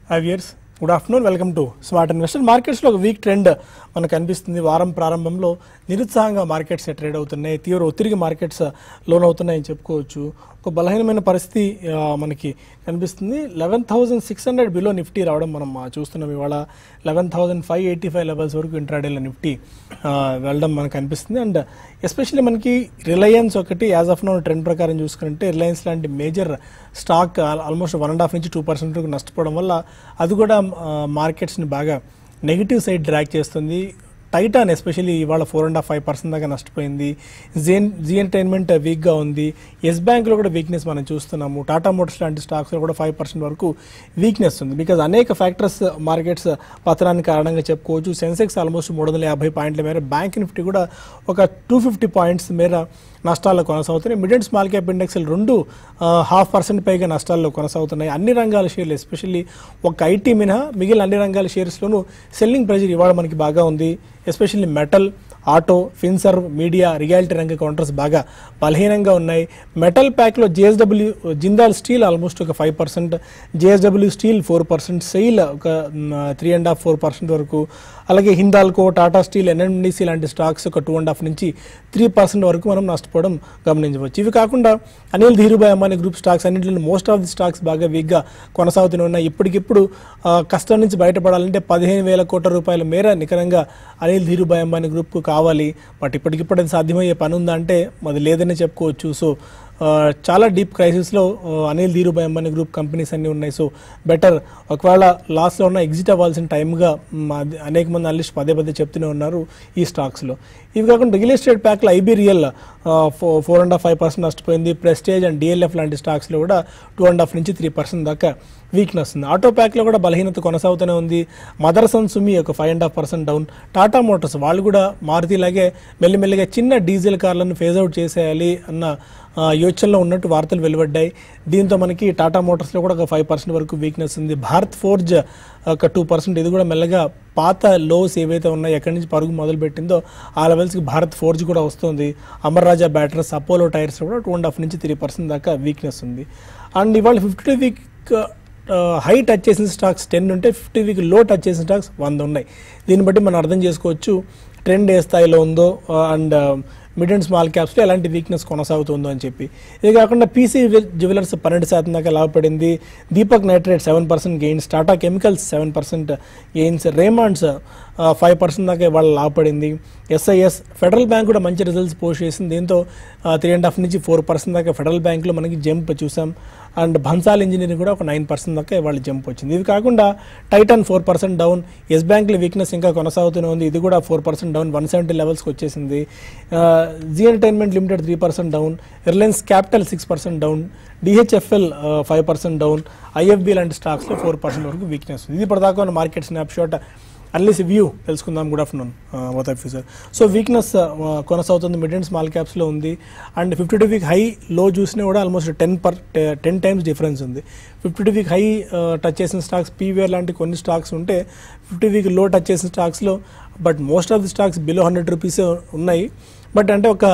Five years good afternoon welcome to smart investor మార్కెట్స్లో ఒక week trend మనకు కనిపిస్తుంది వారం ప్రారంభంలో నిరుత్సాహంగా మార్కెట్స్ ట్రేడ్ అవుతున్నాయి తీవ్ర ఒత్తిడికి మార్కెట్స్ లోన్ అవుతున్నాయని చెప్పుకోవచ్చు ఒక బలహీనమైన పరిస్థితి ఆ, మనకి కనిపిస్తుంది eleven thousand six hundred below Nifty రావడం మనం ఆ, చూస్తున్నాం ఇవాళ eleven thousand five eighty five levels వరకు ఇంట్రాడేలో నిఫ్టీ ఆ, వెళ్ళడం మనకు కనిపిస్తుంది అండ్ ఎస్పెషల్లీ మనకి రిలయన్స్ ఒకటి యాజ్ ఆఫ్ నో ట్రెండ్ ప్రకారం చూసుకుంటే రిలయన్స్ లాంటి major stock almost one and half నుంచి టూ పర్సెంట్ వరకు నష్టపోవడం వల్ల అది కూడా మార్కెట్స్ని బాగా నెగిటివ్ సైడ్ డ్రాక్ చేస్తుంది టైటాన్ ఎస్పెషల్లీ ఇవాళ four and half five percent దాకా నష్టపోయింది జేన్ జీ ఎంటర్టైన్మెంట్ వీక్గా ఉంది ఎస్ బ్యాంక్లో కూడా వీక్నెస్ మనం చూస్తున్నాము టాటా మోటార్స్ లాంటి స్టాక్స్లో కూడా ఫైవ్ పర్సెంట్ వరకు వీక్నెస్ ఉంది బికాజ్ అనేక ఫ్యాక్టర్స్ మార్కెట్స్ పతనానికి కారణంగా చెప్పుకోవచ్చు సెన్సెక్స్ ఆల్మోస్ట్ మూడు వందల యాభై పాయింట్ల మేర బ్యాంక్ నిఫ్టీ కూడా ఒక టూ ఫిఫ్టీ పాయింట్స్ మేర నష్టాల్లో కొనసాగుతున్నాయి మిడ్ అండ్ స్మాల్ క్యాప్ ఇండెక్స్లు రెండు హాఫ్ పర్సెంట్ పైగా నష్టాల్లో కొనసాగుతున్నాయి అన్ని రంగాల షేర్లు ఎస్పెషల్లీ ఒక ఐటీ మినహా మిగిలిన అన్ని రంగాల షేర్స్లోనూ సెల్లింగ్ ప్రెజర్ ఇవాళ మనకి బాగా ఉంది especially metal auto finserv media reality రంగ కౌంటర్స్ బాగా బలహీనంగా ఉన్నాయి మెటల్ ప్యాక్లో జేఎస్డబ్ల్యూ జిందాల్ స్టీల్ ఆల్మోస్ట్ ఒక five percent JSW steel four percent SAIL ఒక three and half four percent వరకు అలాగే హిందాల్కో టాటా స్టీల్ ఎన్ఎండిసి లాంటి స్టాక్స్ ఒక టూ అండ్ హాఫ్ నుంచి త్రీ పర్సెంట్ వరకు మనం నష్టపోవడం గమనించవచ్చు ఇవి కాకుండా అనిల్ ధీరుభాయ్ అంబానీ గ్రూప్ స్టాక్స్ అన్నింటిలో మోస్ట్ ఆఫ్ ది స్టాక్స్ బాగా వీక్గా కొనసాగుతూనే ఉన్నాయి ఇప్పటికిప్పుడు ఆ, కష్టం నుంచి బయటపడాలంటే పదిహేను వేల కోట్ల రూపాయల మేర నికరంగా అనిల్ ధీరుభాయ్ అంబానీ గ్రూప్కు కావాలి బట్ ఇప్పటికిప్పుడు అది సాధ్యమయ్యే పని ఉందా అంటే అది లేదని చెప్పుకోవచ్చు సో ఆ, చాలా డీప్ క్రైసిస్లో ఆ, అనిల్ ధీరుభాయ్ అంబానీ గ్రూప్ కంపెనీస్ అన్నీ ఉన్నాయి సో బెటర్ ఒకవేళ లాస్లో ఉన్న ఎగ్జిట్ అవ్వాల్సిన టైంగా మ్, అది అనేక మంది అనలిస్ట్ పదే పదే చెప్తూనే ఉన్నారు ఈ స్టాక్స్లో ఇవి కాకుండా రియల్ ఎస్టేట్ ప్యాక్లో IB real four and half five percent నష్టపోయింది ప్రెస్టేజ్ అండ్ డిఎల్ఎఫ్ లాంటి స్టాక్స్లో కూడా టూ అండ్ హాఫ్ నుంచి త్రీ పర్సెంట్ దాకా వీక్నెస్ ఉంది ఆటో ప్యాక్లో కూడా బలహీనత కొనసాగుతూనే ఉంది మదర్సన్ సుమి ఒక five and half percent down Tata motors వాళ్ళు కూడా మారుతిలాగే మెల్లిమెల్లిగా చిన్న డీజిల్ కార్లను ఫేజ్ అవుట్ చేసేయాలి అన్న ఆ, యోచనలో ఉన్నట్టు వార్తలు వెలువడ్డాయి దీంతో మనకి టాటా మోటార్స్లో కూడా ఒక ఫైవ్ పర్సెంట్ వరకు వీక్నెస్ ఉంది భారత్ ఫోర్జ్ ఒక టూ పర్సెంట్ ఇది కూడా మెల్లగా పాత లోస్ ఏవైతే ఉన్నాయో ఎక్కడి నుంచి పరుగు మొదలు పెట్టిందో ఆ లెవెల్స్కి భారత్ ఫోర్జ్ కూడా వస్తుంది Amar Raja batteries Apollo tyres కూడా టూ అండ్ హాఫ్ నుంచి త్రీ పర్సెంట్ దాకా వీక్నెస్ ఉంది అండ్ ఇవాళ fifty two week high touch చేసిన స్టాక్స్ టెన్ ఉంటే ఫిఫ్టీ వీక్ లో టచ్ చేసిన స్టాక్స్ వంద ఉన్నాయి దీన్ని బట్టి మనం అర్థం చేసుకోవచ్చు ట్రెండ్ ఏ స్థాయిలో ఉందో అండ్ మిడ్ అండ్ స్మాల్ క్యాప్స్లో ఎలాంటి వీక్నెస్ కొనసాగుతుందో అని చెప్పి ఇది కాకుండా పీసీ జ్యువెలర్స్ పన్నెండు శాతం దాకా లాభపడింది Deepak nitrate seven percent gains Tata chemicals seven percent gains Raymonds five percent దాకా ఇవాళ లాభపడింది ఎస్ఐఎస్ ఫెడరల్ బ్యాంక్ కూడా మంచి రిజల్ట్స్ పోస్ట్ చేసింది దీంతో త్రీ అండ్ హాఫ్ నుంచి ఫోర్ పర్సెంట్ దాకా ఫెడరల్ బ్యాంక్లో మనకి జంప్ చూసాం అండ్ భన్సాల్ ఇంజనీరింగ్ కూడా ఒక నైన్ పర్సెంట్ దాకా ఇవాళ జంప్ వచ్చింది ఇవి కాకుండా Titan four percent down yes బ్యాంక్లో వీక్నెస్ ఇంకా కొనసాగుతూనే ఉంది ఇది కూడా four percent down one seventy లెవెల్స్కి వచ్చేసింది Zee entertainment limited three percent down reliance capital six percent down DHFL five percent down IFB లాంటి స్టాక్స్లో ఫోర్ పర్సెంట్ వరకు వీక్నెస్ ఉంది ఇది ఇప్పటిదాకా ఉన్న మార్కెట్ స్నాప్ షాట్ అన్లీస్ వ్యూ తెలుసుకుందాం గుడ్ ఆఫ్టర్నూన్ వాట్ ఆఫ్ సార్ సో వీక్నెస్ కొనసాగుతుంది మిడ్ అండ్ స్మాల్ క్యాప్స్లో ఉంది and fifty two week high లో చూసినా కూడా almost ten per ten times difference ఉంది fifty two week high touch చేసిన స్టాక్స్ పీవీఆర్ లాంటి కొన్ని స్టాక్స్ ఉంటే ఫిఫ్టీ వీక్ లో టచ్ చేసిన స్టాక్స్లో but most of the stocks below hundred rupees ఉన్నాయి బట్ అంటే ఒక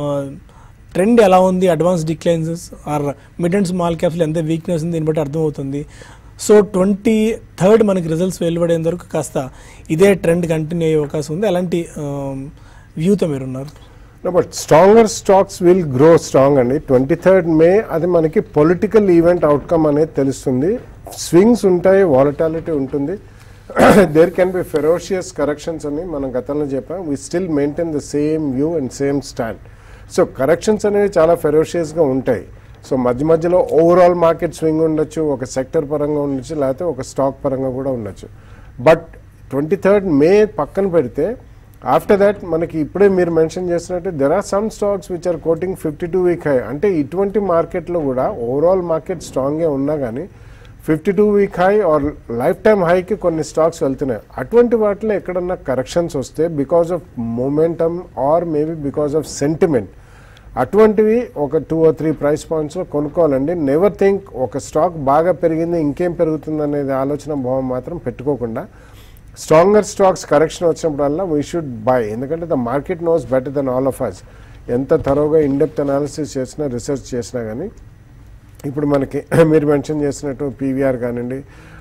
ట్రెండ్ ఎలా ఉంది advance declines or mid and small క్యాప్స్లో ఎంత వీక్నెస్ ఉంది దీన్ని బట్టి అర్థమవుతుంది సో ట్వంటీ థర్డ్ మనకి రిజల్ట్స్ వెలువడేంత వరకు కాస్త ఇదే ట్రెండ్ కంటిన్యూ అయ్యే అవకాశం ఉంది అలాంటి వ్యూతో మీరున్నారు but stronger stocks will grow strong అండి ట్వంటీ థర్డ్ మే అది మనకి పొలిటికల్ ఈవెంట్ అవుట్కమ్ అనేది తెలుస్తుంది స్వింగ్స్ ఉంటాయి వాలటాలిటీ ఉంటుంది there can be ferocious corrections అని మనం గతంలో చెప్పాం we still maintain the same view and same stand so corrections అనేవి చాలా ఫెరోషియస్గా ఉంటాయి సో మధ్య మధ్యలో ఓవరాల్ మార్కెట్ స్వింగ్ ఉండొచ్చు ఒక సెక్టర్ పరంగా ఉండొచ్చు లేకపోతే ఒక స్టాక్ పరంగా కూడా ఉండొచ్చు బట్ ట్వంటీ థర్డ్ మే పక్కన పెడితే ఆఫ్టర్ దట్ మనకి ఇప్పుడే మీరు మెన్షన్ చేసినట్టు there are some stocks which are quoting fifty two week high అంటే ఇటువంటి మార్కెట్లో కూడా ఓవరాల్ మార్కెట్ స్ట్రాంగ్గా ఉన్నా కానీ fifty two week high or lifetime హైకి కొన్ని స్టాక్స్ వెళ్తున్నాయి అటువంటి వాటిలో ఎక్కడన్నా కరెక్షన్స్ వస్తే because of momentum or maybe because of sentiment అటువంటివి ఒక టూ ఆర్ త్రీ ప్రైస్ పాయింట్స్లో కొనుక్కోవాలండి నెవర్ థింక్ ఒక స్టాక్ బాగా పెరిగింది ఇంకేం పెరుగుతుంది అనేది ఆలోచన భావం మాత్రం పెట్టుకోకుండా స్ట్రాంగర్ స్టాక్స్ కరెక్షన్ వచ్చినప్పుడల్లా వీ షుడ్ బై ఎందుకంటే the market knows better then all of us ఎంత తరోగా ఇన్డెప్త్ అనాలిసిస్ చేసినా రీసెర్చ్ చేసినా కానీ ఇప్పుడు మనకి మీరు మెన్షన్ చేసినట్టు పీవీఆర్ కానివ్వండి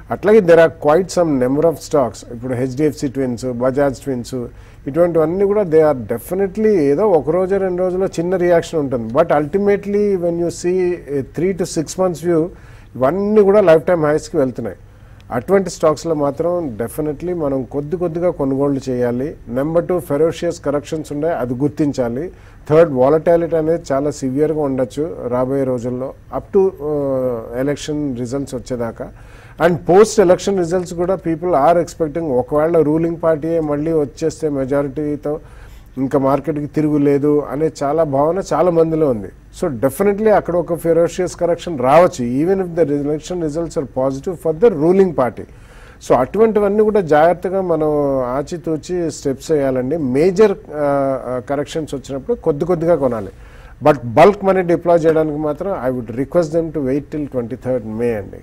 అట్లాగే there are quite some number of stocks ఇప్పుడు హెచ్డిఎఫ్సి ట్విన్స్ బజాజ్ ట్విన్స్ ఇటువంటివన్నీ కూడా దే ఆర్ డెఫినెట్లీ ఏదో ఒక రోజు రెండు రోజుల్లో చిన్న రియాక్షన్ ఉంటుంది but ultimately when you see three to six months view ఇవన్నీ కూడా లైఫ్ టైం హైస్కి వెళ్తున్నాయి అటువంటి స్టాక్స్లో మాత్రం డెఫినెట్లీ మనం కొద్ది కొద్దిగా కొనుగోళ్లు చేయాలి నెంబర్ టూ ఫెరోషియస్ కరెక్షన్స్ ఉన్నాయి అది గుర్తించాలి థర్డ్ వాలటాలిటీ అనేది చాలా సివియర్గా ఉండొచ్చు రాబోయే రోజుల్లో అప్ టు ఎలక్షన్ రిజల్ట్స్ వచ్చేదాకా అండ్ పోస్ట్ ఎలక్షన్ రిజల్ట్స్ కూడా పీపుల్ ఆర్ ఎక్స్పెక్టింగ్ ఒకవేళ రూలింగ్ పార్టీయే మళ్ళీ వచ్చేస్తే మెజారిటీతో ఇంకా మార్కెట్కి తిరుగులేదు అనే చాలా భావన చాలా మందిలో ఉంది సో డెఫినెట్లీ అక్కడ ఒక ఫెరోషియస్ కరెక్షన్ రావచ్చు even if the election results are positive for the ruling party so అటువంటివన్నీ కూడా జాగ్రత్తగా మనం ఆచితూచి స్టెప్స్ వేయాలండి మేజర్ కరెక్షన్స్ వచ్చినప్పుడు కొద్ది కొద్దిగా కొనాలి బట్ బల్క్ మనీ డిప్లాయ్ చేయడానికి మాత్రం I would request them to wait till twenty third may అండి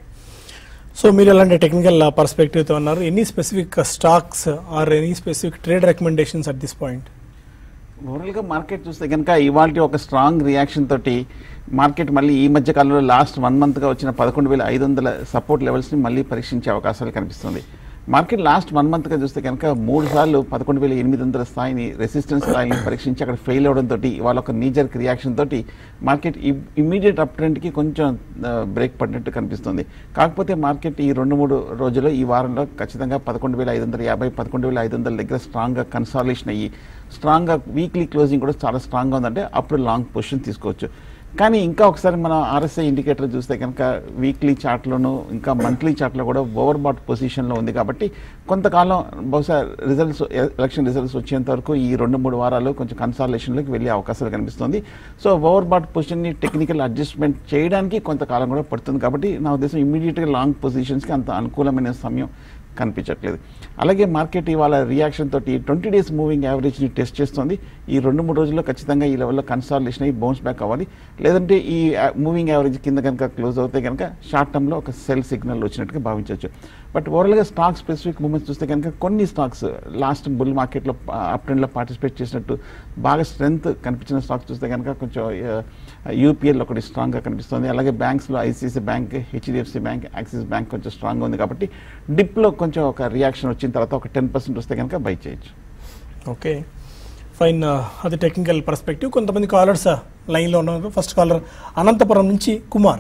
సో మీరు ఎలాంటి టెక్నికల్ పర్స్పెక్టివ్తో ఉన్నారు any specific stocks or any specific trade recommendations at this point ఓవరాల్గా మార్కెట్ చూస్తే కనుక ఇవాళ ఒక స్ట్రాంగ్ రియాక్షన్ తోటి మార్కెట్ మళ్ళీ ఈ మధ్య కాలంలో లాస్ట్ వన్ మంత్గా వచ్చిన పదకొండు వేల ఐదు వందల సపోర్ట్ లెవెల్స్ని మళ్ళీ పరీక్షించే అవకాశాలు కనిపిస్తుంది మార్కెట్ లాస్ట్ వన్ మంత్గా చూస్తే కనుక మూడు సార్లు పదకొండు వేల ఎనిమిది వందల స్థాయిని రెసిస్టెన్స్ స్థాయిని పరీక్షించి అక్కడ ఫెయిల్ అవడంతో ఇవాళ ఒక నీజర్ రియాక్షన్ తోటి మార్కెట్ ఇమ్మీడియట్ అప్ ట్రెండ్కి కొంచెం బ్రేక్ పడినట్టు కనిపిస్తుంది కాకపోతే మార్కెట్ ఈ రెండు మూడు రోజుల్లో ఈ వారంలో ఖచ్చితంగా పదకొండు వేల ఐదు వందల యాభై పదకొండు వేల ఐదు వందల దగ్గర స్ట్రాంగ్గా కన్సాలేషన్ అయ్యి స్ట్రాంగ్గా వీక్లీ క్లోజింగ్ కూడా చాలా స్ట్రాంగ్గా ఉందంటే అప్పుడు లాంగ్ పొజిషన్ తీసుకోవచ్చు కానీ ఇంకా ఒకసారి మనం ఆర్ఎస్ఐ ఇండికేటర్ చూస్తే కనుక వీక్లీ చార్ట్లోను ఇంకా మంత్లీ చార్ట్లో కూడా ఓవర్ బాట్ పొజిషన్లో ఉంది కాబట్టి కొంతకాలం బహుశా రిజల్ట్స్ ఎలక్షన్ రిజల్ట్స్ వచ్చేంత వరకు ఈ రెండు మూడు వారాలు కొంచెం కన్సాలేషన్లోకి వెళ్ళే అవకాశాలు కనిపిస్తుంది సో ఓవర్ బాట్ పొజిషన్ని టెక్నికల్ అడ్జస్ట్మెంట్ చేయడానికి కొంతకాలం కూడా పడుతుంది కాబట్టి నా ఉద్దేశం ఇమీడియట్గా లాంగ్ పొజిషన్స్కి అంత అనుకూలమైన సమయం కనిపించట్లేదు అలాగే మార్కెట్ ఇవాళ రియాక్షన్ తోటి ట్వంటీ డేస్ మూవింగ్ యావరేజ్ని టెస్ట్ చేస్తుంది ఈ రెండు మూడు రోజుల్లో ఖచ్చితంగా ఈ లెవెల్లో కన్సాలిడేషన్ అయ్యి బౌన్స్ బ్యాక్ అవ్వాలి లేదంటే ఈ మూవింగ్ యావరేజ్ కింద కనుక క్లోజ్ అవుతే కనుక షార్ట్ టర్మ్లో ఒక సెల్ సిగ్నల్ వచ్చినట్టుగా భావించవచ్చు బట్ ఓవరాల్గా స్టాక్ స్పెసిఫిక్ మూమెంట్స్ చూస్తే కనుక కొన్ని స్టాక్స్ లాస్ట్ బుల్ మార్కెట్లో అప్ ట్రెండ్లో పార్టిసిపేట్ చేసినట్టు బాగా స్ట్రెంగ్త్ కనిపించిన స్టాక్స్ చూస్తే కనుక కొంచెం యూపీఎల్ ఒకటి స్ట్రాంగ్గా కనిపిస్తుంది అలాగే బ్యాంక్స్లో ICICI bank HDFC bank axis bank కొంచెం స్ట్రాంగ్గా ఉంది కాబట్టి డిప్లో కొంచెం ఒక రియాక్షన్ వచ్చిన తర్వాత ఒక టెన్ పర్సెంట్ వస్తే కనుక బై చేయొచ్చు ఓకే ఫైన్ అది టెక్నికల్ పర్స్పెక్టివ్ కొంతమంది కాలర్స్ లైన్లో ఉన్నారు ఫస్ట్ కాలర్ అనంతపురం నుంచి కుమార్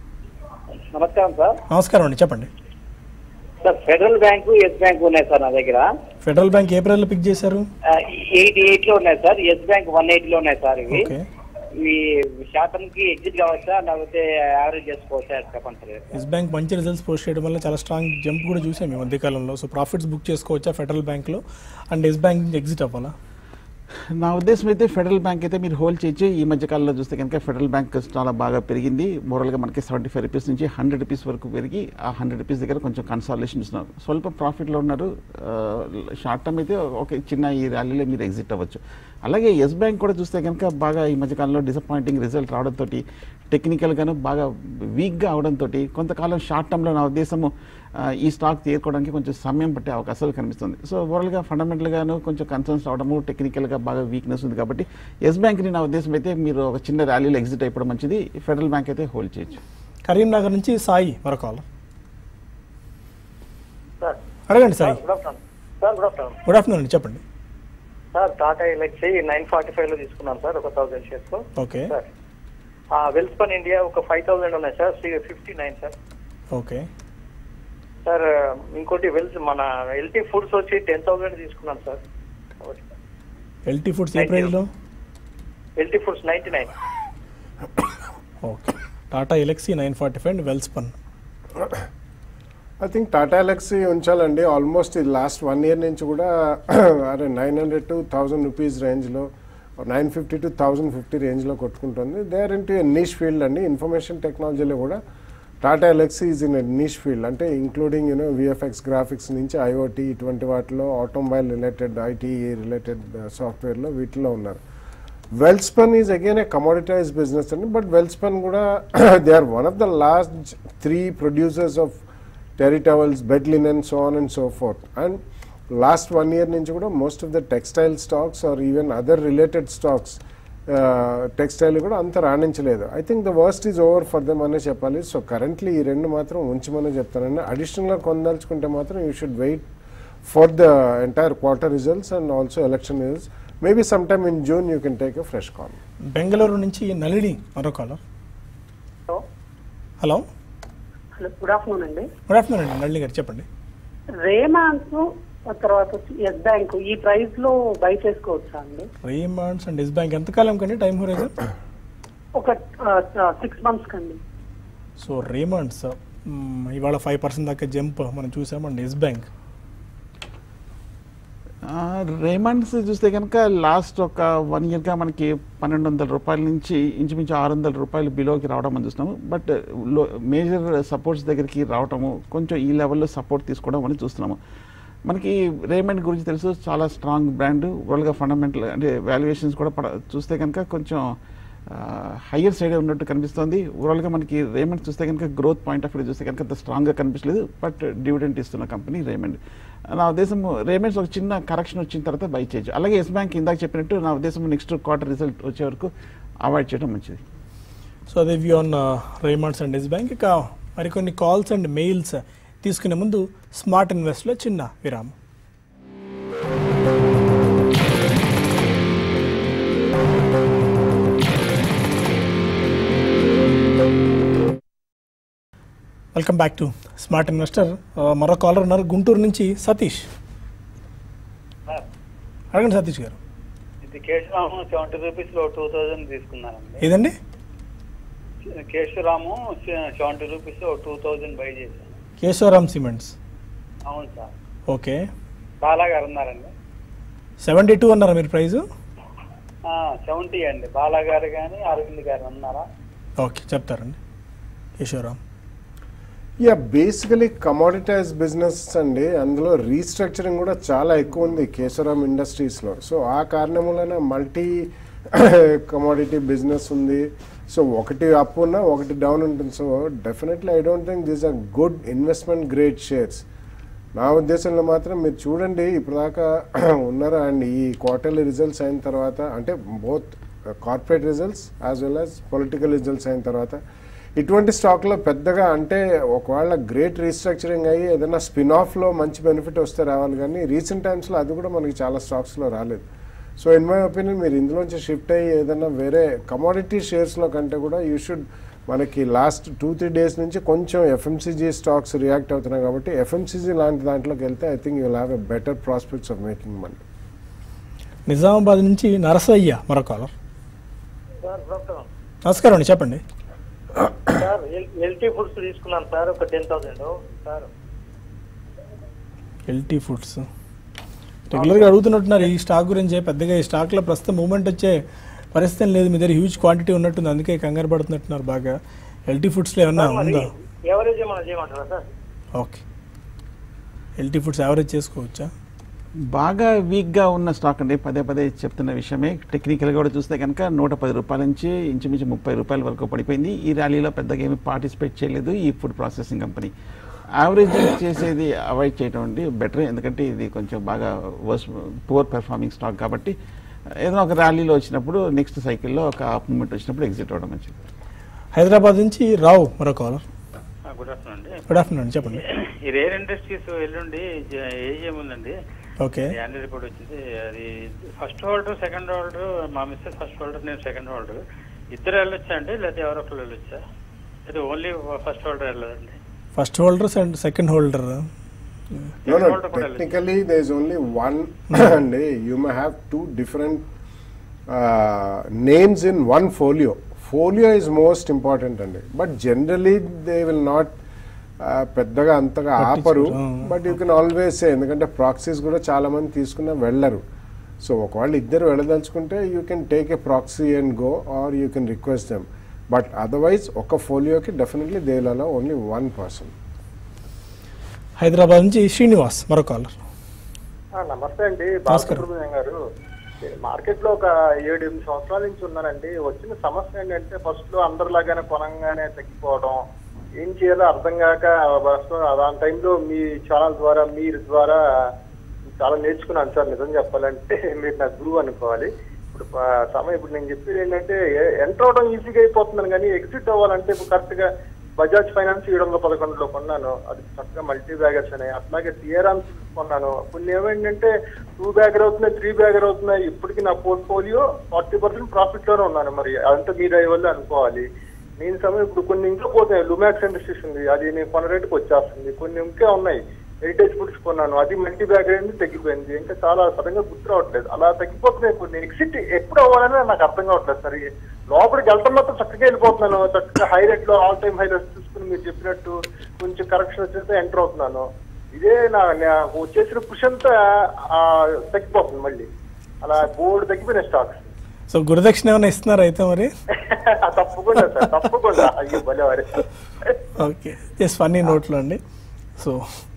నమస్కారం సార్ నమస్కారం అండి చెప్పండి sir federal bank yes bank ఉన్నాయి సార్ నా దగ్గర ఫెడరల్ బ్యాంక్ ఏప్రిల్లో పిక్ చేశారు ఎయిట్ ఎయిట్ లో ఉన్నాయి sir yes bank one eight లో ఉన్నాయి సార్ ఇవి ఓకే ఇవి శాతం కి ఎగ్జిట్ కావచ్చా లేకపోతే యావరేజ్ చేసుకోవచ్చా చెప్పండి సార్ ఎస్ బ్యాంక్ మంచి రిజల్ట్స్ పోస్ట్ చేయడం వల్ల చాలా స్ట్రాంగ్ జంప్ కూడా చూసాం ఈ మధ్యకాలంలో సో ప్రాఫిట్స్ బుక్ చేసుకోవచ్చా ఫెడరల్ బ్యాంక్లో అండ్ ఎస్ బ్యాంక్ నుంచి ఎగ్జిట్ అవ్వాలా నా ఉద్దేశం అయితే ఫెడరల్ బ్యాంక్ అయితే మీరు హోల్డ్ చేయొచ్చు ఈ మధ్య కాలంలో చూస్తే కనుక ఫెడరల్ బ్యాంక్ చాలా బాగా పెరిగింది మోరల్గా మనకి సెవెంటీ ఫైవ్ రూపీస్ నుంచి హండ్రెడ్ రూపీస్ వరకు పెరిగి ఆ హండ్రెడ్ రూపీస్ దగ్గర కొంచెం కన్సాలేషన్ ఇస్తున్నారు స్వల్ప ప్రాఫిట్లో ఉన్నారు షార్ట్ టర్మ్ అయితే ఒక చిన్న ఈ ర్యాలీలో మీరు ఎగ్జిట్ అవ్వచ్చు అలాగే ఎస్ బ్యాంక్ కూడా చూస్తే కనుక బాగా ఈ మధ్య కాలంలో డిసప్పాయింటింగ్ రిజల్ట్ రావడంతో టెక్నికల్గాను బాగా వీక్గా అవడంతో కొంతకాలం షార్ట్ టర్మ్లో నా ఉద్దేశము ఆ, ఈ స్టాక్ తీరుకోవడానికి కొంచెం సమయం పట్టే అవకాశాలు కనిపిస్తుంది సో ఓవరాల్గా ఫండమెంటల్గాను కొంచెం కన్సర్న్స్ అవడము టెక్నికల్గా బాగా వీక్నెస్ ఉంది కాబట్టి ఎస్ బ్యాంక్ని నా ఉద్దేశం అయితే మీరు ఒక చిన్న ర్యాలీలో ఎగ్జిట్ అయిపోవడం మంచిది ఫెడరల్ బ్యాంక్ అయితే హోల్డ్ చేయొచ్చు కరీంనగర్ నుంచి సాయి మరో కాలర్ సార్ అడగండి Sai good afternoon sir good afternoon good afternoon అండి చెప్పండి sir Tata Elxsi nine forty five లో తీసుకున్నాను సార్ ఒక thousand shares okay sir Welspun India ఒక ఫైవ్ థౌసండ్ ఉన్నాయి sir fifty nine sir okay sir ఇంకోటి వెల్స్ మన ఎల్టీ ఫుడ్స్ వచ్చి టెన్ థౌసండ్ తీసుకున్నాను సార్ ఎల్టీ ఫుడ్స్ ఏ ప్రైస్లో LT foods ninety nine okay Tata Elxsi nine forty five and Welspun I think Tata ఎలక్సీ ఉంచాలండి almost ఈ లాస్ట్ వన్ ఇయర్ నుంచి కూడా అరే nine hundred to thousand rupees రేంజ్లో nine fifty to thousand fifty రేంజ్లో కొట్టుకుంటుంది they are into niche field అండి ఇన్ఫర్మేషన్ టెక్నాలజీలో కూడా Tata Elxsi is in niche field అంటే ఇంక్లూడింగ్ యూనో విఎఫ్ఎక్స్ గ్రాఫిక్స్ నుంచి ఐఓటీ ఇటువంటి వాటిలో ఆటోమొబైల్ రిలేటెడ్ ఐటీ రిలేటెడ్ సాఫ్ట్వేర్లో వీటిలో ఉన్నారు Welspun is again a commoditize business అండి బట్ వెల్స్పన్ కూడా they are one of the last three producers of terry towels bed linen so on and so forth and last one year నుంచి కూడా most of the textile stocks or even other related stocks textile కూడా అంత రాణించలేదు I think the worst is over for them అనే చెప్పాలి so currently ఈ రెండు మాత్రం ఉంచమని చెప్తానండి అడిషనల్గా కొనదలుచుకుంటే మాత్రం you should wait for the entire quarter results and also election results maybe some time in June you can take a fresh call Bengaluru నుంచి నళిని మరో caller hello hello hello good afternoon అండి గుడ్ ఆఫ్టర్నూన్ అండి నళిని గారు చెప్పండి Raymonds తర్వాత వచ్చి yes bank ఈ price లో బై చేసుకోవచ్చా అండి రీమాండ్స్ అండ్ ఎస్ బ్యాంక్ ఎంతకాలం కండి టైం హోరైజన్ ఒక సిక్స్ మంత్స్ కండి సో రీమాండ్స్ ఇవాళ ఫైవ్ పర్సెంట్ దాకా జంప్ మనం చూసామండి ఎస్ బ్యాంక్ రేమండ్స్ చూస్తే కనుక లాస్ట్ ఒక వన్ ఇయర్గా మనకి పన్నెండు వందల రూపాయల నుంచి ఇంచుమించు ఆరు వందల రూపాయలు బిలోకి రావడం మనం చూస్తున్నాము బట్ మేజర్ సపోర్ట్స్ దగ్గరికి రావటము కొంచెం ఈ లెవెల్లో సపోర్ట్ తీసుకోవడం అని చూస్తున్నాము మనకి రేమండ్ గురించి తెలుసు చాలా స్ట్రాంగ్ బ్రాండ్ వరల్డ్గా ఫండమెంటల్ అంటే వాల్యుయేషన్స్ కూడా పడ చూస్తే కనుక కొంచెం హయ్యర్ సైడ్ ఉన్నట్టు కనిపిస్తుంది ఓవరాల్గా మనకి రేమండ్ చూస్తే కనుక గ్రోత్ పాయింట్ ఆఫ్ వ్యూ చూస్తే కనుక అంత స్ట్రాంగ్గా కనిపించలేదు బట్ డివిడెంట్ ఇస్తున్న కంపెనీ రేమండ్ నా ఉద్దేశం రేమండ్స్ ఒక చిన్న కరెక్షన్ వచ్చిన తర్వాత బై చేయొచ్చు అలాగే ఎస్ బ్యాంక్ ఇందాక చెప్పినట్టు నా ఉద్దేశం నెక్స్ట్ క్వార్టర్ రిజల్ట్ వచ్చే వరకు అవాయిడ్ చేయడం మంచిది సో అదే view on Raymonds and yes bank ఇక మరికొన్ని కాల్స్ అండ్ మెయిల్స్ తీసుకునే ముందు స్మార్ట్ ఇన్వెస్ట్లో చిన్న విరామం welcome back to smart investor మరో కాలర్ ఉన్నారు గుంటూరు నుంచి సతీష్ అడగండి సతీష్ గారు ఇది కేశరాము సెవెంటీ రూపీస్ లో టూ థౌజండ్ తీసుకున్నానండి ఏదండి కేశరాము సెవెంటీ రూపీస్ లో టూ థౌజండ్ బై చేశాను కేశవరామ్ సిమెంట్స్ అవును సార్ ఓకే బాలా గారు ఉన్నారండి సెవెంటీ టూ అన్నారా మీరు ప్రైజు సెవెంటీ అండి బాలా గారు కానీ అరవింద్ గారు ఉన్నారా ఓకే చెప్తారండి Kesoram yeah basically commoditize business అండి అందులో రీస్ట్రక్చరింగ్ కూడా చాలా ఎక్కువ ఉంది కేశవరామ్ ఇండస్ట్రీస్లో సో ఆ కారణం వలన మల్టీ కమోడిటీ బిజినెస్ ఉంది సో ఒకటి అప్ ఉన్నా ఒకటి డౌన్ ఉంటుంది so definitely I don't think these are good investment great shares నా ఉద్దేశంలో మాత్రం మీరు చూడండి ఇప్పుడు దాకా ఉన్నారా అండ్ ఈ క్వార్టర్లీ రిజల్ట్స్ అయిన తర్వాత అంటే both corporate results as well as political results అయిన తర్వాత ఇటువంటి స్టాక్లో పెద్దగా అంటే ఒకవేళ గ్రేట్ రీస్ట్రక్చరింగ్ అయ్యి ఏదైనా స్పిన్ ఆఫ్లో మంచి బెనిఫిట్ వస్తే రావాలి కానీ రీసెంట్ టైమ్స్లో అది కూడా మనకి చాలా స్టాక్స్లో రాలేదు సో ఇన్ మై ఒపీనియన్ మీరు ఇందులోంచి షిఫ్ట్ అయ్యి ఏదైనా వేరే కమోడిటీ షేర్స్లో కంటే కూడా యూ షుడ్ మనకి లాస్ట్ టూ త్రీ డేస్ నుంచి కొంచెం ఎఫ్ఎంసీజీ స్టాక్స్ రియాక్ట్ అవుతున్నాయి కాబట్టి ఎఫ్ఎంసీజీ లాంటి దాంట్లోకి వెళ్తే I think you'll have a better prospects of making money Nizamabad నుంచి నరసయ్య మరో కాలర్ సార్ డాక్టర్ నమస్కారం అండి చెప్పండి సార్ ఎల్టీ ఫుడ్స్ తీసుకున్నాను సార్ ఒక ten thousand sir LT Foods రెగ్యులర్గా అడుగుతున్నట్టున్నారు ఈ స్టాక్ గురించి పెద్దగా ఈ స్టాక్లో ప్రస్తుతం మూమెంట్ వచ్చే పరిస్థితి ఏం లేదు మీ దగ్గర హ్యూజ్ క్వాంటిటీ ఉన్నట్టుంది అందుకే కంగారు పడుతున్నట్టున్నారు బాగా ఎల్టీ ఫుడ్స్లో ఏమన్నా మరి ఉందా ఎవరేజ్ ఏమైనా చేయమంటారా sir okay LT Foods average చేసుకోవచ్చా బాగా వీక్గా ఉన్న స్టాక్ అండి పదే పదే చెప్తున్న విషయమే టెక్నికల్గా కూడా చూస్తే కనుక నూట పది రూపాయల నుంచి ఇంచుమించు ముప్పై రూపాయల వరకు పడిపోయింది ఈ ర్యాలీలో పెద్దగా ఏమి పార్టిసిపేట్ చేయలేదు ఈ ఫుడ్ ప్రాసెసింగ్ కంపెనీ యావరేజ్ చేసేది అవాయిడ్ చేయడం అండి బెటర్ ఎందుకంటే ఇది కొంచెం బాగా వర్స్ పువర్ పెర్ఫార్మింగ్ స్టాక్ కాబట్టి ఏదైనా ఒక ర్యాలీలో వచ్చినప్పుడు నెక్స్ట్ సైకిల్లో ఒక మూమెంట్ వచ్చినప్పుడు ఎగ్జిట్ అవ్వడం మంచిది హైదరాబాద్ నుంచి రావు మరో కాలర్ గుడ్ ఆఫ్టర్నూన్ అండి గుడ్ ఆఫ్టర్నూన్ చెప్పండి ఈ రేర్ ఇండస్ట్రీస్ ఎల్లుండి ఏజిఎం ఉందండి ఓకే యాన్యువల్ రిపోర్ట్ వచ్చింది అది ఫస్ట్ హోల్డర్ సెకండ్ హోల్డర్ మా మిస్సెస్ ఫస్ట్ హోల్డర్ నేను సెకండ్ హోల్డర్ ఇద్దరు వెళ్ళొచ్చా అండి లేకపోతే ఎవరో ఒకరు వెళ్ళొచ్చా లేదా ఓన్లీ ఫస్ట్ హోల్డర్ వెళ్ళదండి first holder and second holder No, no, technically there is only one and you may have two different uh, names in one folio. Folio is most important అండి but generally they will not పెద్దగా అంతగా ఆపరు పట్టించుకోరు. But you can always say ఎందుకంటే proxies కూడా చాలా మంది తీసుకున్న వెళ్ళరు సో ఒకవేళ ఇద్దరు వెళ్ళదలుచుకుంటే you can take a proxy and go or you can request them but otherwise ఒక ఫోలియోకి డెఫినెట్లీ దే విల్ అలా ఓన్లీ వన్ పర్సన్ హైదరాబాద్ నుంచి శ్రీనివాస్ మరో కాలర్ ఆ, నమస్తే అండి నమస్కారం. బాలసుబ్రహ్మణ్యం గారు మార్కెట్ లో ఒక ఏడు ఎనిమిది సంవత్సరాల నుంచి ఉన్నానండి వచ్చిన సమస్య ఏంటంటే ఫస్ట్ లో అందరిలాగానే కొనంగానే తగ్గిపోవడం ఏం చేయాలో అర్థం కాక ఫస్ట్ ఆ టైంలో మీ ఛానల్ ద్వారా మీరు ద్వారా చాలా నేర్చుకున్నాను సార్ నిజం చెప్పాలంటే మీరు నా గురువు అనుకోవాలి ఇప్పుడు ప- సమయం ఇప్పుడు నేను చెప్పేది ఏంటంటే ఎంటర్ అవడం ఈజీగా అయిపోతున్నాను కానీ ఎగ్జిట్ అవ్వాలంటే ఇప్పుడు కరెక్ట్ గా బజాజ్ ఫైనాన్స్ ఏడు వందల పదకొండులో కొన్నాను అది చక్కగా మల్టీ బ్యాగర్స్ ఉన్నాయి అట్లాగే టియరాన్ కొన్నాను కొన్ని ఏమైందంటే టూ బ్యాగర్ అవుతున్నాయి త్రీ బ్యాగర్ అవుతున్నాయి ఇప్పటికి నా పోర్ట్ఫోలియో ఫార్టీ పర్సెంట్ ప్రాఫిట్ లోనే ఉన్నాను మరి అదంతా మీ దయ వల్ల అనుకోవాలి నేను సమయం ఇప్పుడు కొన్ని ఇంకా పోతాయి లుమాక్స్ ఇండస్ట్రీస్ ఉంది అది నేను కొన్న రేటుకి వచ్చేస్తుంది కొన్ని ఇంకా ఉన్నాయి హెరిటేజ్ ఫుడ్స్ కొన్నాను అది మల్టీ బ్యాగ్ అయింది తగ్గిపోయింది ఇంకా చాలా సడన్గా గుర్తు రావట్లేదు అలా తగ్గిపోతున్నాయి కొన్ని ఎగ్జిట్ ఎప్పుడు అవ్వాలని నాకు అర్థం కావట్లేదు సరే లోపలికి వెళ్తాం మాత్రం చక్కగా వెళ్ళిపోతున్నాను చక్కగా హై రేట్ లో ఆల్ టైమ్ హై రేట్ చూసుకుని మీరు చెప్పినట్టు కొంచెం కరెక్షన్ వచ్చేస్తే ఎంటర్ అవుతున్నాను ఇదే నా నాకు వచ్చేసిన పుష్ అంతా ఆ, తగ్గిపోతుంది మళ్ళీ అలా బోర్డు తగ్గిపోయిన స్టాక్స్ సో గురుదక్షిణ ఏమైనా ఇస్తున్నారా అయితే మరి తప్పకుండా సార్ తప్పకుండా అయ్యో భలే వారే ఓకే జస్ట్ ఫన్నీ నోట్లో అండి సో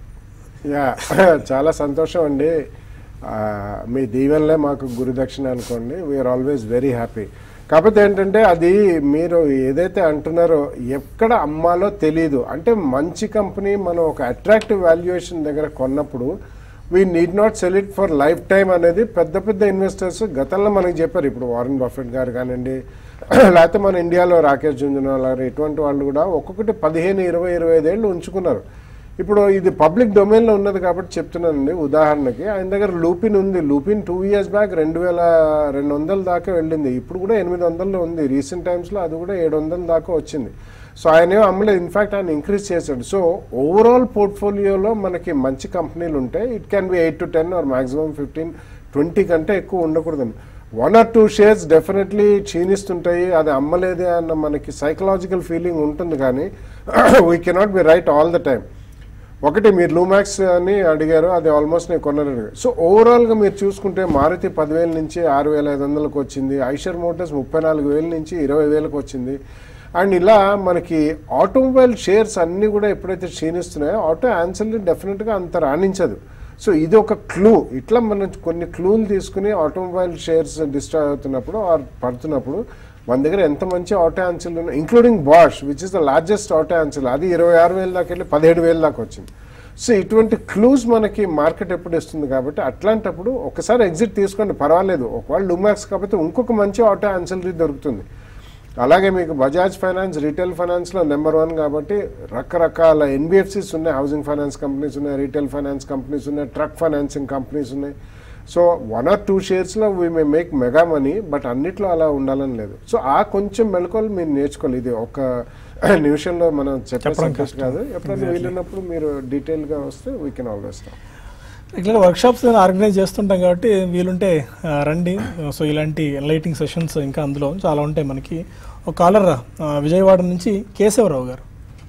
యా చాలా సంతోషం అండి ఆ, మీ దీవెనలే మాకు గురుదక్షిణ అనుకోండి వీఆర్ ఆల్వేస్ వెరీ హ్యాపీ కాకపోతే ఏంటంటే అది మీరు ఏదైతే అంటున్నారో ఎక్కడ అమ్మాలో తెలియదు అంటే మంచి కంపెనీ మనం ఒక అట్రాక్టివ్ వాల్యుయేషన్ దగ్గర కొన్నప్పుడు we need not sell it for life time అనేది పెద్ద పెద్ద ఇన్వెస్టర్స్ గతంలో మనకి చెప్పారు ఇప్పుడు వారెన్ బఫెట్ గారు కానివ్వండి లేకపోతే మన ఇండియాలో రాకేష్ జుంజునవాలా గారు ఇటువంటి వాళ్ళు కూడా ఒక్కొక్కటి పదిహేను ఇరవై ఇరవై ఐదేళ్ళు ఉంచుకున్నారు ఇప్పుడు ఇది పబ్లిక్ డొమైన్లో ఉన్నది కాబట్టి చెప్తున్నానండి ఉదాహరణకి ఆయన దగ్గర లూపిన్ ఉంది లూపిన్ టూ ఇయర్స్ బ్యాక్ రెండు వేల రెండు వందల దాకా వెళ్ళింది ఇప్పుడు కూడా ఎనిమిది వందల్లో ఉంది రీసెంట్ టైమ్స్లో అది కూడా ఏడు వందల దాకా వచ్చింది సో ఆయన ఏం అమ్మలేదు ఇన్ఫాక్ట్ ఆయన ఇంక్రీజ్ చేశాడు సో ఓవరాల్ పోర్ట్ఫోలియోలో మనకి మంచి కంపెనీలు ఉంటాయి it can be eight to ten or maximum fifteen twenty కంటే ఎక్కువ ఉండకూడదండి one or two shares definitely క్షీణిస్తుంటాయి అది అమ్మలేదే అన్న మనకి సైకలాజికల్ ఫీలింగ్ ఉంటుంది కానీ we cannot be right all the time ఒకటి మీరు లూమాక్స్ అని అడిగారు అది ఆల్మోస్ట్ నేను కొన్నాను సో ఓవరాల్గా మీరు చూసుకుంటే మారుతి పదివేల నుంచి ఆరు వేల ఐదు వందలకు వచ్చింది ఐషర్ మోటార్స్ ముప్పై నాలుగు వేల నుంచి ఇరవై వేలకు వచ్చింది అండ్ ఇలా మనకి ఆటోమొబైల్ షేర్స్ అన్నీ కూడా ఎప్పుడైతే క్షీణిస్తున్నాయో ఆటో ఆన్సర్ని డెఫినెట్గా అంత రాణించదు సో ఇది ఒక క్లూ ఇట్లా మనం కొన్ని క్లూలు తీసుకుని ఆటోమొబైల్ షేర్స్ డిస్ట్రాయ్ అవుతున్నప్పుడు ఆర్ పడుతున్నప్పుడు మన దగ్గర ఎంత మంచి ఆటో ఆన్సర్లు ఉన్నాయి including Bosch which is the largest auto answer అది ఇరవై ఆరు వేల దాకా వెళ్ళి పదిహేడు వేల దాకా వచ్చింది సో ఇటువంటి క్లూస్ మనకి మార్కెట్ ఎప్పుడు ఇస్తుంది కాబట్టి అట్లాంటప్పుడు ఒకసారి ఎగ్జిట్ తీసుకోండి పర్వాలేదు ఒకవేళ లుమాక్స్ కాకపోతే ఇంకొక మంచి ఆటో ఆన్సర్ది దొరుకుతుంది అలాగే మీకు బజాజ్ ఫైనాన్స్ రీటైల్ ఫైనాన్స్లో నెంబర్ వన్ కాబట్టి రకరకాల ఎన్బిఎఫ్సిస్ ఉన్నాయి హౌసింగ్ ఫైనాన్స్ కంపెనీస్ ఉన్నాయి రీటైల్ ఫైనాన్స్ కంపెనీస్ ఉన్నాయి ట్రక్ ఫైనాన్సింగ్ కంపెనీస్ ఉన్నాయి సో వన్ ఆర్ టూ షేర్స్లో we may make mega money but అన్నిట్లో అలా ఉండాలని లేదు సో ఆ కొంచెం మెలకువలు మీరు నేర్చుకోవాలి ఇది ఒక నిమిషంలో మనం చెప్పే చెప్పడం subject కష్టం. కాదు ఎప్పుడైనా Exactly. వీలున్నప్పుడు మీరు డీటెయిల్గా వస్తే we can always regular workshops organize చేస్తుంటాం కాబట్టి వీలుంటే ఆ, రండి సో ఇలాంటి ఎన్లైటింగ్ సెషన్స్ ఇంకా అందులో చాలా ఉంటాయి మనకి ఒక కాలర్ ఆ, విజయవాడ నుంచి కేశవరావు గారు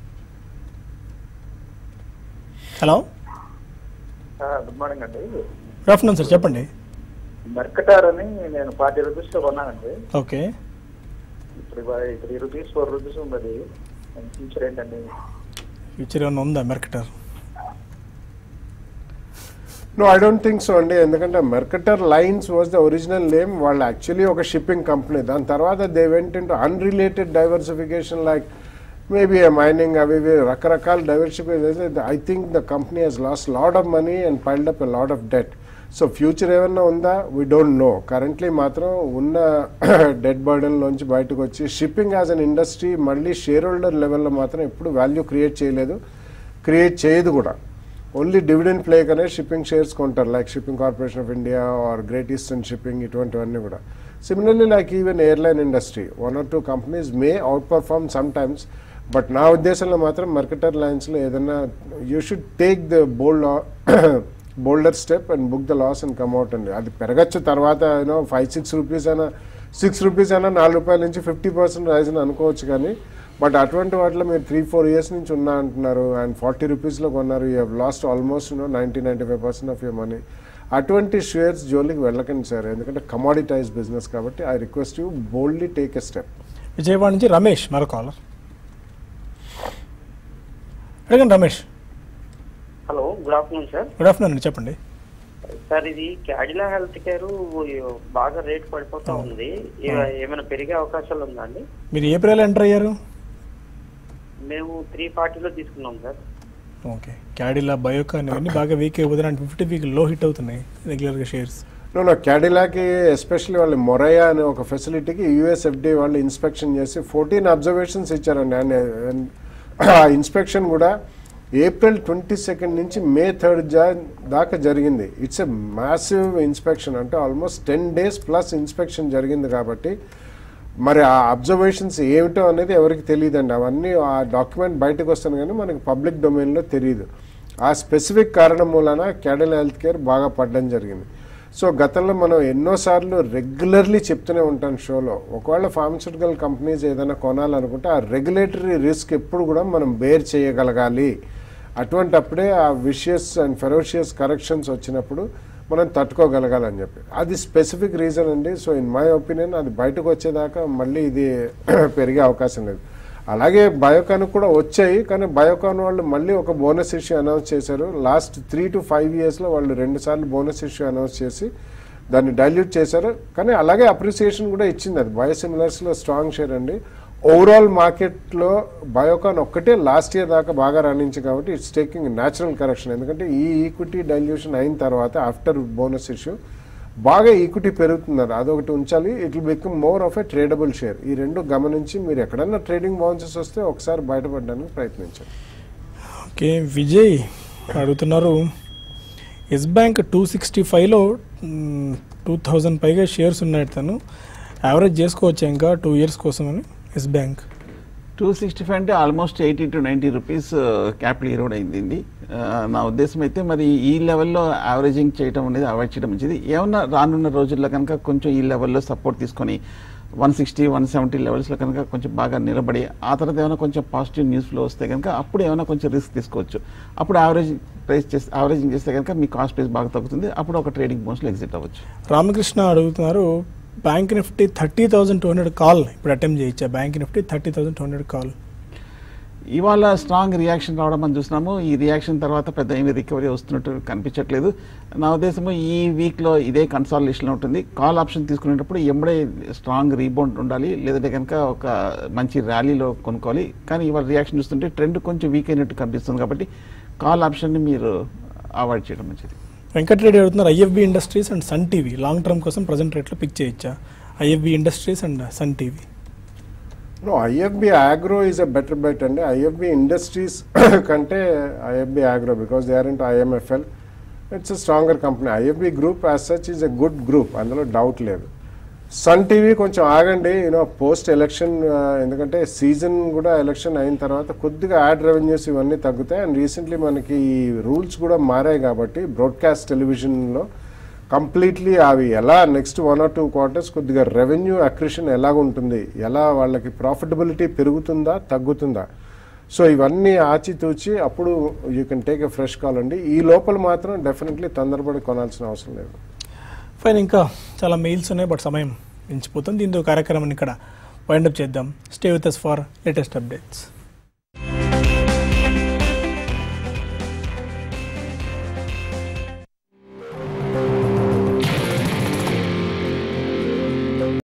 హలో గుడ్ మార్నింగ్ అండి గుడ్ ఆఫ్టర్నూన్ సార్ చెప్పండి మెర్కటార్ అని నేను ఫార్టీ రూపీస్ లో కొన్నానండి ఓకే ఇప్పుడు త్రీ రూపీస్ ఫోర్ రూపీస్ ఉన్నది ఫ్యూచర్ ఏంటండి ఫ్యూచర్ ఏమైనా ఉందా Mercator no I don't think so అండి ఎందుకంటే Mercator Lines was the original name వాళ్ళు యాక్చువల్లీ ఒక షిప్పింగ్ కంపెనీ దాని తర్వాత they went into unrelated diversification like maybe mining అవి ఇవి రకరకాల diversification I think the company has last lord of money and piled up a load of debt so future ఏమన్నా ఉందా we don't know currently మాత్రం ఉన్న dead బర్డన్లోంచి బయటకు వచ్చి షిప్పింగ్ యాజ్ అన్ ఇండస్ట్రీ మళ్ళీ షేర్ హోల్డర్ లెవెల్లో మాత్రం ఎప్పుడు వాల్యూ క్రియేట్ చేయలేదు క్రియేట్ చేయదు కూడా ఓన్లీ డివిడెండ్ ప్లేక్ అనే షిప్పింగ్ షేర్స్ కొంటారు like shipping corporation of India or Great Eastern Shipping ఇటువంటివన్నీ కూడా similarly like even airline industry one or two companies may outperform sometimes but నా ఉద్దేశంలో మాత్రం మర్కెటర్ లైన్స్లో ఏదైనా you should take the bold bolder step and book the loss and come out అండి అది పెరగచ్చు తర్వాత యూనో ఫైవ్ సిక్స్ రూపీస్ అయినా సిక్స్ రూపీస్ అయినా నాలుగు రూపాయల నుంచి ఫిఫ్టీ పర్సెంట్ రైజ్ అని అనుకోవచ్చు కానీ బట్ అటువంటి వాటిలో మీరు త్రీ ఫోర్ ఇయర్స్ నుంచి ఉన్నా అంటున్నారు అండ్ ఫార్టీ రూపీస్లో కొన్నారు you have lost almost you know ninety ninety five percent of your money అటువంటి షేర్స్ జోలికి వెళ్ళకండి సార్ ఎందుకంటే కమాడిటైజ్ బిజినెస్ కాబట్టి I request you boldly take a step Vijayawada నుంచి రమేష్ మరో కాలర్ అడగండి Ramesh hello good afternoon sir good afternoon అండి చెప్పండి సార్ ఇది క్యాడిలా హెల్త్ కేర్ బాగా రేట్ పడిపోతా ఉంది ఏ- ఏమైనా పెరిగే అవకాశాలు ఉందా అండి మీరు ఏప్రిల్ ఎంటర్ అయ్యారు మేము త్రీ ఫార్టీలో తీసుకున్నాం సార్ ఓకే క్యాడిలా బయోకాన్ ఇవన్నీ బాగా వీక్ అయిపోతున్నాయి అంటే ఫిఫ్టీ వీక్ లో హిట్ అవుతున్నాయి రెగ్యులర్గా షేర్స్ నో క్యాడిలాకి ఎస్పెషల్లీ వాళ్ళు మొరయా అనే ఒక ఫెసిలిటీకి యుఎస్ఎఫ్డి వాళ్ళు ఇన్స్పెక్షన్ చేసి ఫోర్టీన్ అబ్జర్వేషన్స్ ఇచ్చారండి అండ్ అండ్ ఆ ఇన్స్పెక్షన్ కూడా ఏప్రిల్ ట్వంటీ సెకండ్ నుంచి మే థర్డ్ జా దాకా జరిగింది ఇట్స్ ఎ మ్యాసివ్ ఇన్స్పెక్షన్ అంటే almost ten days plus inspection జరిగింది కాబట్టి మరి ఆ అబ్జర్వేషన్స్ ఏమిటో అనేది ఎవరికి తెలియదండి అవన్నీ ఆ డాక్యుమెంట్ బయటకు వస్తాను కానీ మనకి పబ్లిక్ డొమైన్లో తెలియదు ఆ స్పెసిఫిక్ కారణం మూలన క్యాడల్ హెల్త్ కేర్ బాగా పడడం జరిగింది సో గతంలో మనం ఎన్నోసార్లు రెగ్యులర్లీ చెప్తూనే ఉంటాం షోలో ఒకవేళ ఫార్మస్యూటికల్ కంపెనీస్ ఏదైనా కొనాలనుకుంటే ఆ రెగ్యులేటరీ రిస్క్ ఎప్పుడు కూడా మనం బేర్ చేయగలగాలి అటువంటి అప్పుడే ఆ విషియస్ అండ్ ఫెరోషియస్ కరెక్షన్స్ వచ్చినప్పుడు మనం తట్టుకోగలగాలని చెప్పి అది స్పెసిఫిక్ రీజన్ అండి సో ఇన్ మై ఒపీనియన్ అది బయటకు వచ్చేదాకా మళ్ళీ ఇది పెరిగే అవకాశం లేదు అలాగే బయోకాన్ కూడా వచ్చాయి కానీ బయోకాన్ వాళ్ళు మళ్ళీ ఒక బోనస్ ఇష్యూ అనౌన్స్ చేశారు లాస్ట్ త్రీ టు ఫైవ్ ఇయర్స్లో వాళ్ళు రెండు సార్లు బోనస్ ఇష్యూ అనౌన్స్ చేసి దాన్ని డైల్యూట్ చేశారు కానీ అలాగే అప్రిసియేషన్ కూడా ఇచ్చింది అది బయోసిమిలర్స్లో స్ట్రాంగ్ షేర్ అండి ఓవరాల్ మార్కెట్లో బయోకాన్ ఒక్కటే లాస్ట్ ఇయర్ దాకా బాగా రాణించి కాబట్టి ఇట్స్ టేకింగ్ న్యాచురల్ కరెక్షన్ ఎందుకంటే ఈ ఈక్విటీ డైల్యూషన్ అయిన తర్వాత ఆఫ్టర్ బోనస్ ఇష్యూ బాగా ఈక్విటీ పెరుగుతున్నారు అదొకటి ఉంచాలి it will become more of a tradable share ఈ రెండు గమనించి మీరు ఎక్కడన్నా ట్రేడింగ్ బౌన్సెస్ వస్తే ఒకసారి బయటపడడానికి ప్రయత్నించండి ఓకే విజయ్ అడుగుతున్నారు ఎస్ బ్యాంక్ టూ సిక్స్టీ ఫైవ్లో టూ థౌజండ్ పైగా షేర్స్ ఉన్నాయి తను యావరేజ్ చేసుకోవచ్చు ఇంకా టూ ఇయర్స్ కోసం అని Yes Bank two sixty five అంటే almost eighty to ninety rupees capital erode అయింది ఆ, నా ఉద్దేశం అయితే మరి ఈ లెవెల్లో యావరేజింగ్ చేయడం అనేది అవాయిడ్ చేయడం మంచిది ఏమన్నా రానున్న రోజుల్లో కనుక కొంచెం ఈ లెవెల్లో సపోర్ట్ తీసుకొని వన్ సిక్స్టీ వన్ సెవెంటీ లెవెల్స్లో కనుక కొంచెం బాగా నిలబడి ఆ తర్వాత ఏమైనా కొంచెం పాజిటివ్ న్యూస్ ఫ్లో వస్తే కనుక అప్పుడు ఏమైనా కొంచెం రిస్క్ తీసుకోవచ్చు అప్పుడు యావరేజ్ ప్రైస్ చేస్తే యావరేజింగ్ చేస్తే కనుక మీ కాస్ట్ ప్రైస్ బాగా తగ్గుతుంది అప్పుడు ఒక ట్రేడింగ్ బోన్స్లో ఎగ్జిట్ అవ్వచ్చు రామకృష్ణ అడుగుతున్నారు Bank Nifty thirty thousand two hundred call ఇప్పుడు అటెంప్ట్ చేయొచ్చా Bank Nifty thirty thousand two hundred call ఇవాళ స్ట్రాంగ్ రియాక్షన్ రావడం మనం చూస్తున్నాము ఈ రియాక్షన్ తర్వాత పెద్ద ఏమీ రికవరీ వస్తున్నట్టు కనిపించట్లేదు నా ఉద్దేశము ఈ వీక్లో ఇదే కన్సాలిడేషన్ ఉంటుంది కాల్ ఆప్షన్ తీసుకునేటప్పుడు ఎంబడే స్ట్రాంగ్ రీబౌండ్ ఉండాలి లేదంటే కనుక ఒక మంచి ర్యాలీలో కొనుక్కోవాలి కానీ ఇవాళ రియాక్షన్ చూస్తుంటే ట్రెండ్ కొంచెం వీక్ అయినట్టు కనిపిస్తుంది కాబట్టి కాల్ ఆప్షన్ని మీరు అవాయిడ్ చేయడం మంచిది వెంకటరెడ్డి అడుగుతున్నారు IFB Industries and Sun TV long term కోసం ప్రజెంట్ రేట్లో పిక్ చేయొచ్చా IFB Industries and Sun TV no IFB Agro is a better bet అండి ఐఎఫ్బి ఇండస్ట్రీస్ కంటే IFB Agro because they are into IMFL it's a stronger company IFB group as such is a good group అందులో doubt లేదు Sun TV కొంచెం ఆగండి you know post election ఎందుకంటే season కూడా election అయిన తర్వాత కొద్దిగా యాడ్ రెవెన్యూస్ ఇవన్నీ తగ్గుతాయి అండ్ రీసెంట్లీ మనకి ఈ రూల్స్ కూడా మారాయి కాబట్టి బ్రాడ్కాస్ట్ టెలివిజన్లో కంప్లీట్లీ అవి ఎలా next one or two quarters కొద్దిగా రెవెన్యూ అక్రిషన్ ఎలాగ ఉంటుంది ఎలా వాళ్ళకి ప్రాఫిటబిలిటీ పెరుగుతుందా తగ్గుతుందా సో ఇవన్నీ ఆచితూచి అప్పుడు you can take a fresh call అండి ఈ లోపల మాత్రం డెఫినెట్లీ తొందరపడి కొనాల్సిన అవసరం లేదు ఫైన్ ఇంకా చాలా మెయిల్స్ ఉన్నాయి బట్ సమయం మించిపోతుంది దీంతో కార్యక్రమాన్ని ఇక్కడ వైండప్ చేద్దాం stay with us for latest updates